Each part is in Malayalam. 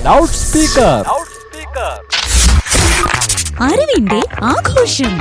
ലൗഡ് സ്പീക്കർ അറിവിന്റെ ആഘോഷം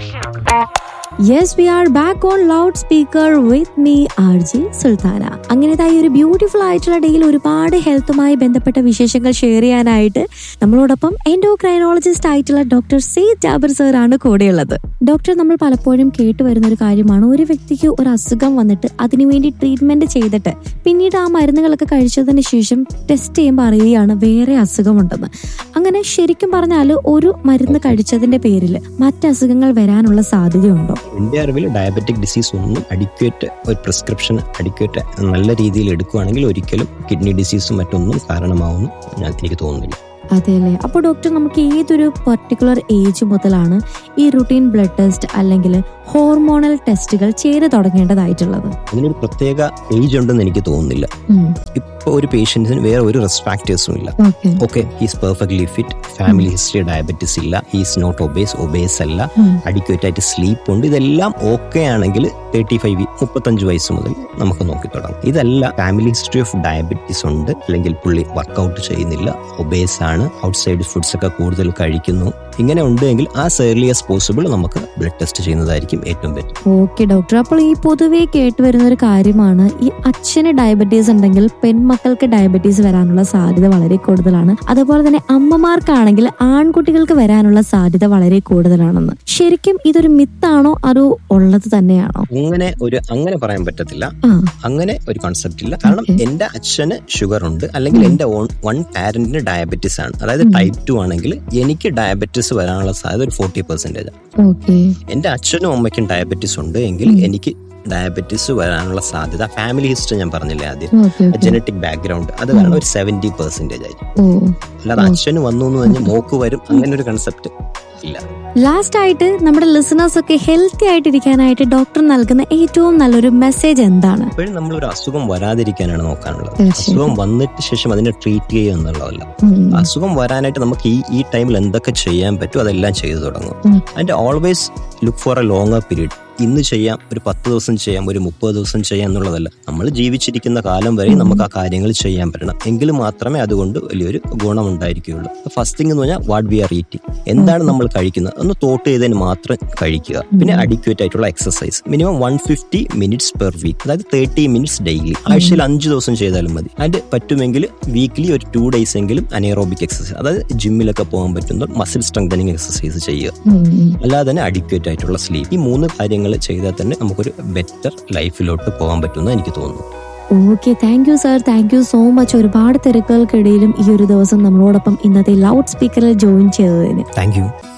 yes we are back on loud speaker with me R G Sultana അങ്ങനത്തെ ഈ ഒരു ബ്യൂട്ടിഫുൾ ആയിട്ടുള്ള ഡേയിൽ ഒരുപാട് ഹെൽത്തുമായി ബന്ധപ്പെട്ട വിശേഷങ്ങൾ ഷെയർ ചെയ്യാനായിട്ട് നമ്മളോടൊപ്പം എൻഡോക്രൈനോളജിസ്റ്റ് ആയിട്ടുള്ള ഡോക്ടർ സി ജാബർ സർ ആണ് കൂടെയുള്ളത് ഡോക്ടർ നമ്മൾ പലപ്പോഴും കേട്ടു വരുന്ന ഒരു കാര്യമാണ് ഒരു വ്യക്തിക്ക് ഒരു അസുഖം വന്നിട്ട് അതിനുവേണ്ടി ട്രീറ്റ്മെന്റ് ചെയ്തിട്ട് പിന്നീട് ആ മരുന്നുകളൊക്കെ കഴിച്ചതിന് ശേഷം ടെസ്റ്റ് ചെയ്യുമ്പോൾ അറിയുകയാണ് വേറെ അസുഖമുണ്ടെന്ന് അങ്ങനെ ശരിക്കും പറഞ്ഞാൽ ഒരു മരുന്ന് കഴിച്ചതിന്റെ പേരിൽ മറ്റ് അസുഖങ്ങൾ വരാനുള്ള സാധ്യതയുണ്ടോ എൻ്റെ അറിവിൽ ഡയബറ്റിക് ഡിസീസ് ഒന്നും അഡിക്വേറ്റ് ഒരു പ്രിസ്ക്രിപ്ഷൻ അഡിക്വേറ്റ് നല്ല രീതിയിൽ എടുക്കുകയാണെങ്കിൽ ഒരിക്കലും കിഡ്നി ഡിസീസും മറ്റൊന്നും കാരണമാവുമെന്ന് ഞാൻ എനിക്ക് തോന്നുന്നില്ല അതെ അല്ലേ അപ്പോൾ ഡോക്ടർ നമുക്ക് ഏതൊരു പർട്ടിക്കുലർ ഏജ് മുതലാണ് ഈ റുട്ടീൻ ബ്ലഡ് ടെസ്റ്റ് അല്ലെങ്കിൽ ഹോർമോണൽ ടെസ്റ്റുകൾ ചെയ്ത് തുടങ്ങേണ്ടതായിട്ടുള്ളത് അതിനൊരു പ്രത്യേക ഏജ് ഉണ്ടെന്ന് എനിക്ക് തോന്നുന്നില്ല ഇപ്പോൾ ഒരു പേഷ്യൻസിന് വേറെ ഒരു റിസ്ക് ഫാക്ടേഴ്സും ഇല്ല okay okay he's perfectly fit family history diabetes ഇല്ല ഹീസ് നോട്ട് ഒബേസ് ഒബേസ് അല്ല അഡിക്വേറ്റ് ആയിട്ട് സ്ലീപ്പ് ഉണ്ട് ഇതെല്ലാം ഓക്കെ ആണെങ്കിൽ തേർട്ടി ഫൈവ് മുപ്പത്തഞ്ച് വയസ്സ് മുതൽ നമുക്ക് നോക്കി തുടങ്ങാം ഇതല്ല ഫാമിലി ഹിസ്റ്ററി ഓഫ് ഡയബറ്റീസ് ഉണ്ട് അല്ലെങ്കിൽ പുള്ളി വർക്കൗട്ട് ചെയ്യുന്നില്ല ഒബേസ് ആണ് ഔട്ട്സൈഡ് ഫുഡ്സ് ഒക്കെ കൂടുതൽ കഴിക്കുന്നു ഇങ്ങനെ ഉണ്ടെങ്കിൽ ആസ് ഏർലി ആസ് പോസിബിൾ നമുക്ക് ബ്ലഡ് ടെസ്റ്റ് ചെയ്യുന്നതായിരിക്കും ഏറ്റവും ബെറ്റർ ഓക്കെ ഡോക്ടർ അപ്പോൾ ഈ പൊതുവേ കേട്ട് വരുന്ന ഒരു കാര്യമാണ് ഈ അച്ഛന് ഡയബറ്റീസ് ഉണ്ടെങ്കിൽ പെൺമക്കൾക്ക് ഡയബറ്റീസ് വരാനുള്ള സാധ്യത വളരെ കൂടുതലാണ് അതുപോലെ തന്നെ അമ്മമാർക്കാണെങ്കിൽ ആൺകുട്ടികൾക്ക് വരാനുള്ള സാധ്യത വളരെ കൂടുതലാണെന്ന് ശരിക്കും ഇതൊരു മിത്താണോ അതോ ഉള്ളത് തന്നെയാണോ അങ്ങനെ ഒരു അങ്ങനെ പറയാൻ പറ്റത്തില്ല ആ അങ്ങനെ ഒരു കോൺസെപ്റ്റ് ഇല്ല കാരണം Okay. എന്റെ അച്ഛന് ഷുഗർ ഉണ്ട് അല്ലെങ്കിൽ എന്റെ ഓൺ വൺ പാരന്റിന് ഡയബറ്റിസ് ആണ് അതായത് ടൈപ്പ് ടു ആണെങ്കിൽ എനിക്ക് ഡയബറ്റിസ് വരാനുള്ള സാധ്യത ഒരു ഫോർട്ടി പെർസെന്റേജ് ഓക്കെ എന്റെ അച്ഛനും അമ്മയ്ക്കും ഡയബറ്റിസ് ഉണ്ട് എങ്കിൽ എനിക്ക് ഡയബറ്റിസ് വരാനുള്ള സാധ്യത ഫാമിലി ഹിസ്റ്ററി ഞാൻ പറഞ്ഞില്ലേ ആദ്യം ഓക്കെ ജനറ്റിക് ബാക്ക്ഗ്രൗണ്ട് അത് കാരണം ഒരു സെവന്റി പെർസെന്റേജ് ആയിരിക്കും ഓ അല്ലാതെ അച്ഛന് വന്നു എന്ന് പറഞ്ഞ് മോക്ക് വരും അങ്ങനെ ഒരു കൺസെപ്റ്റ് ഇല്ല ലാസ്റ്റ് ആയിട്ട് നമ്മുടെ ലിസണേഴ്സ് ഒക്കെ ഹെൽത്തി ആയിട്ടിരിക്കാനായിട്ട് ഡോക്ടർ നൽകുന്ന ഏറ്റവും നല്ലൊരു മെസ്സേജ് എന്താണ് എപ്പോഴും നമ്മളൊരു അസുഖം വരാതിരിക്കാനാണ് നോക്കാനുള്ളത് തീർച്ചയായും. അസുഖം വന്നിട്ട് ശേഷം അതിനെ ട്രീറ്റ് ചെയ്യുക എന്നുള്ളതല്ല ഉം. അസുഖം വരാനായിട്ട് നമുക്ക് ഈ ഈ ടൈമിൽ എന്തൊക്കെ ചെയ്യാൻ പറ്റും അതെല്ലാം ചെയ്തു തുടങ്ങും ഉം. അതിന്റെ always look for a longer period ഇന്ന് ചെയ്യാം ഒരു പത്ത് ദിവസം ചെയ്യാം ഒരു മുപ്പത് ദിവസം ചെയ്യാം എന്നുള്ളതല്ല നമ്മൾ ജീവിച്ചിരിക്കുന്ന കാലം വരെ നമുക്ക് ആ കാര്യങ്ങൾ ചെയ്യാൻ പറ്റണം എങ്കിൽ മാത്രമേ അതുകൊണ്ട് വലിയൊരു ഗുണം ഉണ്ടായിരിക്കുകയുള്ളൂ ഫസ്റ്റ് തിങ് എന്ന് പറഞ്ഞാൽ വാട്ട് വി ആർ ഈറ്റിംഗ് എന്താണ് നമ്മൾ കഴിക്കുന്നത് ഒന്ന് തോട്ട് ചെയ്തതിന് മാത്രം കഴിക്കുക പിന്നെ അഡിക്വേറ്റ് ആയിട്ടുള്ള exercise minimum one fifty minutes per week അതായത് തേർട്ടി മിനിറ്റ്സ് ഡെയിലി ആഴ്ചയിൽ അഞ്ച് ദിവസം ചെയ്താലും മതി അതിന്റെ പറ്റുമെങ്കിൽ വീക്ക്ലി ഒരു ടു ഡേയ്സ് എങ്കിലും അനേറോബിക് എക്സസൈസ് അതായത് ജിമ്മിലൊക്കെ പോകാൻ പറ്റുന്ന മസിൽ സ്ട്രെങ്തനിങ് എക്സസൈസ് ചെയ്യുക ഉം, ഉം. അല്ലാതെ തന്നെ അഡിക്വേറ്റ് ആയിട്ടുള്ള സ്ലീപ്പ് ഈ മൂന്ന് കാര്യങ്ങൾ ചെയ്താൽ തന്നെ നമുക്കൊരു ബെറ്റർ ലൈഫിലോട്ട് പോകാൻ പറ്റുമെന്ന് എനിക്ക് തോന്നുന്നു okay thank you sir thank you so much ഒരുപാട് തിരക്കുകൾക്കിടയിലും ഈ ഒരു ദിവസം നമ്മളോടൊപ്പം ഇന്നത്തെ ലൗഡ് സ്പീക്കറിൽ ജോയിൻ ചെയ്തതിന് താങ്ക് യു